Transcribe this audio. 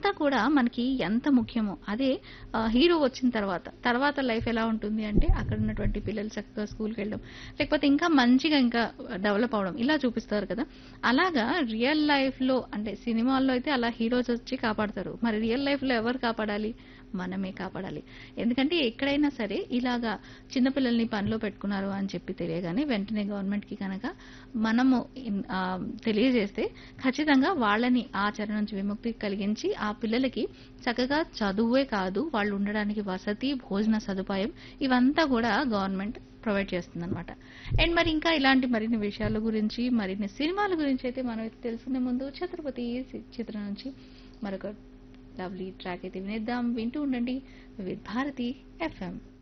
ఇదంతా కూడా మనకి ఎంత ముఖ్యమో అదే ఆ, హీరో వచ్చిన తర్వాత తర్వాత లైఫ్ ఎలా ఉంటుంది అంటే అక్కడ ఉన్నటువంటి పిల్లలు చక్కగా స్కూల్కి వెళ్ళడం లేకపోతే ఇంకా మంచిగా ఇంకా డెవలప్ అవడం ఇలా చూపిస్తారు కదా అలాగా రియల్ లైఫ్ లో అంటే సినిమాల్లో అయితే అలా హీరోస్ వచ్చి కాపాడతారు మరి రియల్ లైఫ్ లో ఎవరు కాపాడాలి మనమే కాపాడాలి ఎందుకంటే ఎక్కడైనా సరే ఇలాగా చిన్నపిల్లల్ని పనిలో పెట్టుకున్నారు అని చెప్పి తెలియగానే వెంటనే గవర్నమెంట్ కి కనుక మనము ఇన్- ఆ, తెలియజేస్తే ఖచ్చితంగా వాళ్ళని ఆచరణ నుంచి విముక్తి కలిగించి ఆ పిల్లలకి చక్కగా చదువే కాదు వాళ్ళు ఉండడానికి వసతి భోజన సదుపాయం ఇవంతా కూడా గవర్నమెంట్ ప్రొవైడ్ చేస్తుంది అనమాట అండ్ మరి ఇంకా ఇలాంటి మరిన్ని విషయాల గురించి మరిన్ని సినిమాల గురించి అయితే మనం తెలుసుకునే ముందు ఛత్రపతి సి- చిత్రం నుంచి మరొక లవ్లీ ట్రాక్ అయితే వినేద్దాం వింటూ ఉండండి విత్ భారతి ఎఫ్ఎం